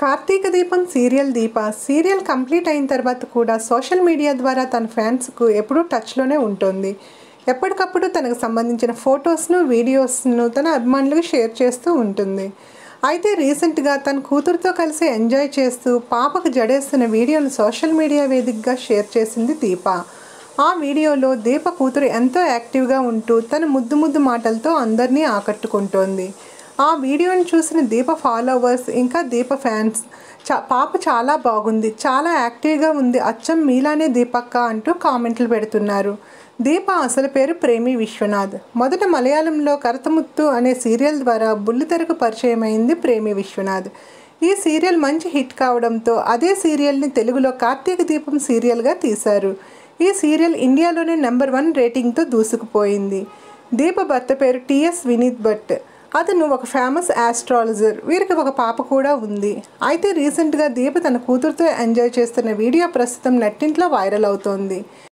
కార్తీక దీపం సీరియల్ దీప serial complete అయిన తర్వాత కూడా సోషల్ మీడియా ద్వారా తన ఫ్యాన్స్కు ఎప్పుడూ టచ్లోనే ఉంటుంది ఎప్పటికప్పుడు తనకు సంబంధించిన ఫొటోస్ను వీడియోస్ను తన అభిమానులకు షేర్ చేస్తూ ఉంటుంది అయితే రీసెంట్గా తన కూతురుతో కలిసి ఎంజాయ్ చేస్తూ పాపకు జడేస్తున్న వీడియోను సోషల్ మీడియా వేదికగా షేర్ చేసింది దీప ఆ వీడియోలో దీప కూతురు ఎంతో యాక్టివ్గా ఉంటూ తన ముద్దు ముద్దు మాటలతో అందరినీ ఆకట్టుకుంటోంది ఆ వీడియోని చూసిన దీప ఫాలోవర్స్ ఇంకా దీప ఫ్యాన్స్ చా పాప చాలా బాగుంది చాలా యాక్టివ్గా ఉంది అచ్చం మీలానే దీపక్క అంటూ కామెంట్లు పెడుతున్నారు దీప అసలు పేరు ప్రేమి విశ్వనాథ్ మొదట మలయాళంలో కరతముత్తు అనే సీరియల్ ద్వారా బుల్లితెరకు పరిచయం అయింది ప్రేమి విశ్వనాథ్ ఈ సీరియల్ మంచి హిట్ కావడంతో అదే సీరియల్ని తెలుగులో కార్తీక దీపం సీరియల్గా తీశారు ఈ సీరియల్ ఇండియాలోనే నెంబర్ వన్ రేటింగ్తో దూసుకుపోయింది దీప భర్త పేరు టిఎస్ వినీత్ భట్ అతను ఒక ఫేమస్ ఆస్ట్రాలజర్ వీరికి ఒక పాప కూడా ఉంది అయితే రీసెంట్గా దీప తన కూతురుతో ఎంజాయ్ చేస్తున్న వీడియో ప్రస్తుతం నెట్టింట్లో వైరల్ అవుతోంది